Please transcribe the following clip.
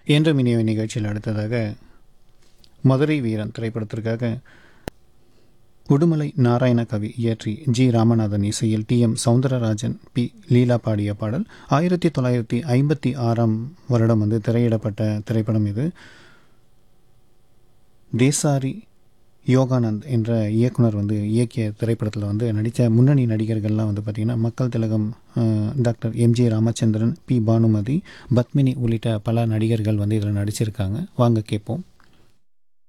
என்று மினிய நிகழ்ச்சியில் அடுத்ததாக மதுரை வீரன் திரைப்படத்திற்காக உடுமலை நாராயண கவி இயற்றி ஜி ராமநாதன் இசையில் T M Soundararajan P Leela பாடிய பாடல் ஆயிரத்தி தொள்ளாயிரத்தி ஐம்பத்தி ஆறாம் வருடம் வந்து திரையிடப்பட்ட திரைப்படம் இது தேசாரி யோகானந்த் என்ற இயக்குனர் வந்து இயக்கிய திரைப்படத்தில் வந்து நடித்த முன்னணி நடிகர்கள்லாம் வந்து பார்த்திங்கன்னா மக்கள் திலகம் அஹ், doctor MG Ramachandran P Bhanumathi Padmini உள்ளிட்ட பல நடிகர்கள் வந்து இதில் நடிச்சிருக்காங்க வாங்க கேட்போம்